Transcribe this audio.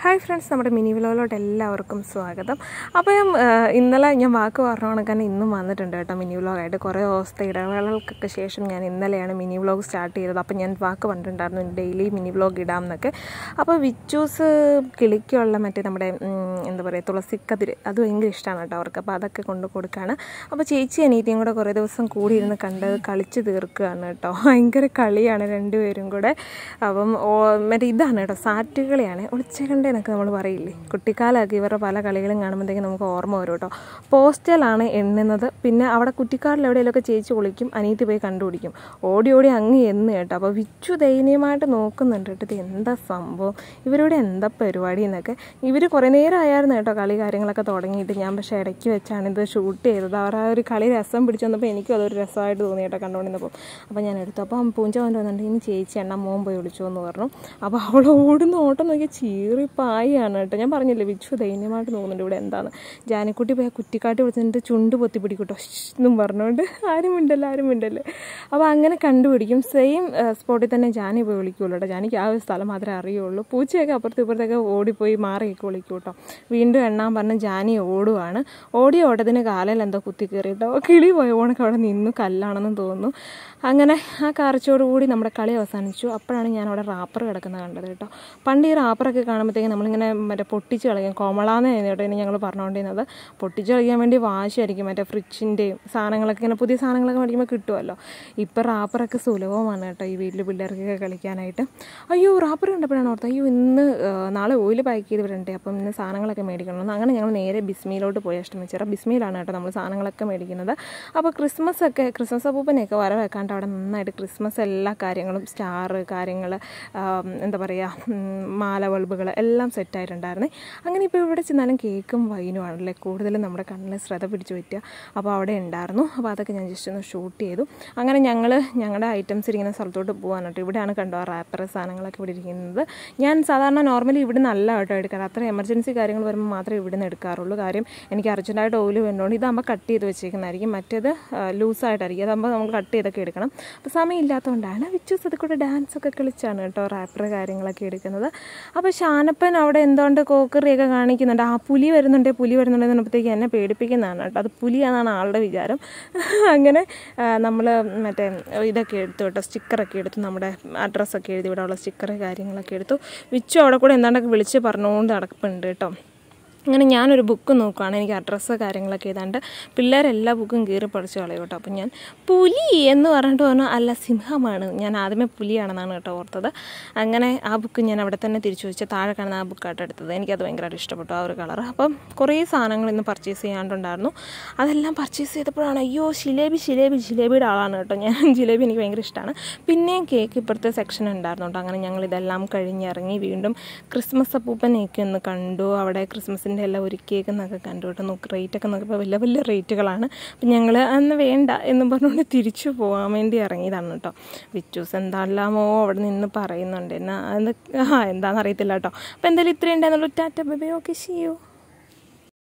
hi friends നമ്മുടെ mini വ്ലോഗിലോട്ട് എല്ലാവർക്കും സ്വാഗതം അപ്പോൾ ഞാൻ ആ, ഇന്നലെ ഞാൻ വാക്ക് പറഞ്ഞ കണക്കാൻ ഇന്നും വന്നിട്ടുണ്ട് കേട്ടോ മിനി വ്ലോഗായിട്ട് കുറേ ദിവസത്തെ ഇടവേളകൾക്കൊക്കെ ശേഷം ഞാൻ ഇന്നലെയാണ് മിനി വ്ലോഗ് സ്റ്റാർട്ട് ചെയ്തത് അപ്പോൾ ഞാൻ വാക്ക് പറഞ്ഞിട്ടുണ്ടായിരുന്നു ഡെയിലി മിനി വ്ലോഗ് ഇടാം എന്നൊക്കെ അപ്പോൾ വിച്ചൂസ് കിളിക്കുള്ള മറ്റേ നമ്മുടെ ഉം, എന്താ പറയുക തുളസിക്കതിര് അത് ഭയങ്കര ഇഷ്ടമാണ് കേട്ടോ അവർക്ക് അപ്പോൾ അതൊക്കെ കൊണ്ട് കൊടുക്കുകയാണ് അപ്പോൾ ചേച്ചി അനീതിയും കൂടെ കുറേ ദിവസം കൂടി ഇരുന്ന് കണ്ട് കളിച്ച് തീർക്കുകയാണ് കേട്ടോ ഭയങ്കര കളിയാണ് രണ്ടുപേരും കൂടെ അപ്പം ഓ- മറ്റേ ഇതാണ് കേട്ടോ സാറ്റുകളിയാണ് ഒളിച്ചകണ്ട എന്നൊക്കെ നമ്മൾ പറയില്ലേ കുട്ടിക്കാലമൊക്കെ ഇവരുടെ പല കളികളും കാണുമ്പോഴത്തേക്കും നമുക്ക് ഓർമ്മ വരും കേട്ടോ പോസ്റ്റലാണ് എണ്ണുന്നത് പിന്നെ അവിടെ കുറ്റിക്കാടിൽ എവിടെയെങ്കിലുമൊക്കെ ചേച്ചി ഒളിക്കും അനീതി പോയി കണ്ടുപിടിക്കും ഓടി ഓടി അങ്ങ് എന്ന് കേട്ടോ അപ്പോൾ വിച്ചു ദയനീയമായിട്ട് നോക്കുന്നുണ്ട് കേട്ടോ ഇത് എന്താ സംഭവം ഇവരുടെ എന്താ പരിപാടി എന്നൊക്കെ ഇവർ കുറേ നേരം ആയിരുന്നു കേട്ടോ കളി കാര്യങ്ങളൊക്കെ തുടങ്ങിയിട്ട് ഞാൻ പക്ഷേ ഇടയ്ക്ക് വെച്ചാണ് ഇത് ഷൂട്ട് ചെയ്തത് അവർ ആ ഒരു കളി രസം പിടിച്ചു വന്നപ്പോൾ എനിക്കും അതൊരു രസമായിട്ട് തോന്നി കേട്ടോ കണ്ടുകൊണ്ടിരുന്നപ്പോൾ അപ്പോൾ ഞാൻ എടുത്തു അപ്പം പൂഞ്ച കൊണ്ട് വന്നിട്ട് ഇനി ചേച്ചി എണ്ണ മോൻ പോയി വിളിച്ചു എന്ന് പറഞ്ഞു അപ്പോൾ അവൾ ഓടുന്ന ഓട്ടം നോക്കിയാൽ ചീറിപ്പായാണ് കേട്ടോ ഞാൻ പറഞ്ഞില്ലേ വിച്ചു ദൈന്യമായിട്ട് നോക്കുന്നുണ്ട് ഇവിടെ എന്താണ് ജാനിക്കുട്ടി പോയി ആ കുറ്റിക്കാട്ടി വിളിച്ചിട്ട് ചുണ്ട് പൊത്തി പിടിക്കൂട്ടോ എന്നും പറഞ്ഞുകൊണ്ട് ആരും മിണ്ടല്ല ആരും മിണ്ടല്ലേ അപ്പോൾ അങ്ങനെ കണ്ടുപിടിക്കും സെയിം സ്പോട്ടിൽ തന്നെ ജാനി പോയി വിളിക്കുള്ളൂ കേട്ടോ ജാനിക്ക് ആ ഒരു സ്ഥലം മാത്രമേ അറിയുള്ളൂ പൂച്ചയൊക്കെ അപ്പുറത്ത് ഇപ്പുറത്തൊക്കെ ഓടിപ്പോയി മാറിയൊക്കെ വിളിക്കും കേട്ടോ വീണ്ടും എണ്ണാൻ പറഞ്ഞ് ജാനി ഓടുവാണ് ഓടിയ ഓട്ടത്തിന് കാലയിൽ എന്തോ കുത്തി കയറിയിട്ടോ കിളി പോയ ഓണക്ക് അവിടെ നിന്നു കല്ലാണെന്ന് തോന്നുന്നു അങ്ങനെ ആ കാർച്ചോടുകൂടി നമ്മുടെ കളി അവസാനിച്ചു അപ്പോഴാണ് ഞാൻ അവിടെ റാപ്പർ കിടക്കുന്നത് കണ്ടത് കേട്ടോ പണ്ട് ഈ റാപ്പറൊക്കെ കാണുമ്പോഴത്തേക്കും നമ്മളിങ്ങനെ മറ്റേ പൊട്ടിച്ച് കളയും കോമളാന്ന് കേട്ടോ ഇനി ഞങ്ങൾ പറഞ്ഞുകൊണ്ടിരുന്നത് പൊട്ടിച്ച് കളയാൻ വേണ്ടി വാശിയായിരിക്കും മറ്റേ ഫ്രിഡ്ജിൻ്റെയും സാധനങ്ങളൊക്കെ ഇങ്ങനെ പുതിയ സാധനങ്ങളൊക്കെ മേടിക്കുമ്പോൾ കിട്ടുമല്ലോ ഇപ്പോൾ റാപ്പറൊക്കെ സുലഭമാണ് കേട്ടോ ഈ വീട്ടിൽ പിള്ളേർക്കൊക്കെ കളിക്കാനായിട്ട് അയ്യോ റാപ്പർ കണ്ടപ്പോഴാണ് ഓർത്തത് അയ്യോ ഇന്ന് ആ, നാളെ ഓയിൽ പാക്ക് ചെയ്ത് വിടണ്ടേ അപ്പം ഇന്ന് സാധനങ്ങളൊക്കെ മേടിക്കണം അങ്ങനെ ഞങ്ങൾ നേരെ ബിസ്മിയിലോട്ട് പോയി അഷ്ടമിച്ചിറ ബിസ്മിയിലാണ് കേട്ടോ നമ്മൾ സാധനങ്ങളൊക്കെ മേടിക്കുന്നത് അപ്പോൾ ക്രിസ്മസ് ഒക്കെ ക്രിസ്മസ് അപ്പൂപ്പനെയൊക്കെ വര വെക്കാണ്ട് അവിടെ നന്നായിട്ട് ക്രിസ്മസ് എല്ലാ കാര്യങ്ങളും സ്റ്റാർ കാര്യങ്ങൾ എന്താ പറയുക മാല ബൾബുകൾ എല്ലാം സെറ്റായിട്ടുണ്ടായിരുന്നേ അങ്ങനെ ഇപ്പോൾ ഇവിടെ ചെന്നാലും കേക്കും വൈനും ആണല്ലേ കൂടുതലും നമ്മുടെ കണ്ണിൽ ശ്രദ്ധ പിടിച്ചു പറ്റുക അപ്പോൾ അവിടെ ഉണ്ടായിരുന്നു അപ്പോൾ അതൊക്കെ ഞാൻ ജസ്റ്റ് ഒന്ന് ഷൂട്ട് ചെയ്തു അങ്ങനെ ഞങ്ങൾ ഞങ്ങളുടെ ഐറ്റംസ് ഇരിക്കുന്ന സ്ഥലത്തോട്ട് പോകാൻ കേട്ടോ ഇവിടെയാണ് കണ്ടോ റാപ്പർ സാധനങ്ങളൊക്കെ ഇവിടെ ഇരിക്കുന്നത് ഞാൻ സാധാരണ നോർമലി ഇവിടെ നല്ല കേട്ടോ എടുക്കാറ് അത്ര എമർജൻസി കാര്യങ്ങൾ വരുമ്പോൾ മാത്രമേ ഇവിടെ നിന്ന് എടുക്കാറുള്ളൂ കാര്യം എനിക്ക് അർജൻറ്റായിട്ട് ഓയിൽ വേണ്ടതുകൊണ്ട് ഇതാകുമ്പോൾ കട്ട് ചെയ്ത് വെച്ചേക്കുന്നതായിരിക്കും മറ്റേത് ലൂസായിട്ടായിരിക്കും അതാകുമ്പോൾ നമ്മൾ കട്ട് ചെയ്തൊക്കെ എടുക്കണം അപ്പോൾ സമയമില്ലാത്തതുകൊണ്ടാണ് വിച്ചൂസ് അത് കൂടെ ഡാൻസ് ഒക്കെ കളിച്ചാണ് കേട്ടോ റാപ്പർ കാര്യങ്ങളൊക്കെ എടുക്കുന്നത് അപ്പോൾ ഷാനപ്പൻ അവിടെ എന്തുകൊണ്ട് കോക്കറിയൊക്കെ കാണിക്കുന്നുണ്ട് ആ പുലി വരുന്നുണ്ട് പുലി വരുന്നുണ്ട് എന്നപ്പോഴത്തേക്ക് എന്നെ പേടിപ്പിക്കുന്നതാണ് കേട്ടോ അത് പുലിയാണെന്നാണ് ആളുടെ വിചാരം അങ്ങനെ നമ്മൾ മറ്റേ ഇതൊക്കെ എടുത്തു കേട്ടോ സ്റ്റിക്കറൊക്കെ എടുത്തു നമ്മുടെ അഡ്രസ്സൊക്കെ എഴുതി ഇവിടെ ഉള്ള സ്റ്റിക്കർ കാര്യങ്ങളൊക്കെ എടുത്തു വിച്ചു അവിടെ കൂടെ എന്താണ്ടൊക്കെ വിളിച്ച് പറഞ്ഞുകൊണ്ട് നടക്കുന്നുണ്ട് കേട്ടോ അങ്ങനെ ഞാനൊരു ബുക്ക് നോക്കുകയാണ് എനിക്ക് അഡ്രസ്സ് കാര്യങ്ങളൊക്കെ ഏതാണ്ട് പിള്ളേരെല്ലാ ബുക്കും കീറി പഠിച്ച് കളയും കേട്ടോ അപ്പം ഞാൻ പുലി എന്ന് പറഞ്ഞിട്ട് പറഞ്ഞു അല്ല സിംഹമാണ് ഞാൻ ആദ്യമേ പുലിയാണെന്നാണ് കേട്ടോ ഓർത്തത് അങ്ങനെ ആ ബുക്ക് ഞാൻ അവിടെ തന്നെ തിരിച്ചു വെച്ച് താഴെ കാണുന്ന ആ ബുക്കായിട്ട് എടുത്തത് എനിക്കത് ഭയങ്കരമായിട്ട് ഇഷ്ടപ്പെട്ടു ആ ഒരു കളർ അപ്പം കുറേ സാധനങ്ങൾ ഇന്ന് പർച്ചേസ് ചെയ്യാണ്ടുണ്ടായിരുന്നു അതെല്ലാം പർച്ചേസ് ചെയ്തപ്പോഴാണ് അയ്യോ ജിലേബി ജിലേബി ജിലേബിയുടെ ആളാണ് കേട്ടോ ഞാൻ ജിലേബി എനിക്ക് ഭയങ്കര ഇഷ്ടമാണ് പിന്നെയും കേക്ക് ഇപ്പുറത്തെ സെക്ഷൻ ഉണ്ടായിരുന്നു കേട്ടോ അങ്ങനെ ഞങ്ങൾ ഇതെല്ലാം കഴിഞ്ഞിറങ്ങി വീണ്ടും ക്രിസ്മസ് അപ്പൂപ്പനെയൊക്കെ ഒന്ന് കണ്ടു അവിടെ ക്രിസ്മസിൻ്റെ എല്ലാം ഒരുക്കിയേക്കുന്നൊക്കെ കണ്ടു കേട്ടോ നോക്ക് റേറ്റൊക്കെ നോക്കിയപ്പോൾ വലിയ വലിയ റേറ്റുകളാണ് അപ്പം ഞങ്ങൾ അന്ന് വേണ്ട എന്ന് പറഞ്ഞുകൊണ്ട് തിരിച്ചു പോകാൻ വേണ്ടി ഇറങ്ങിയതാണ് കേട്ടോ വിറ്റൂസ് എന്താണെല്ലാമോ അവിടെ നിന്ന് പറയുന്നുണ്ട് എന്നാ അത് ആ എന്താണെന്ന് അറിയത്തില്ല കേട്ടോ അപ്പോൾ എന്തായാലും ഇത്രയും ഉണ്ടായിരുന്നുള്ളൂ ടാറ്റ ബൈ ഓക്കെ ഷിയോ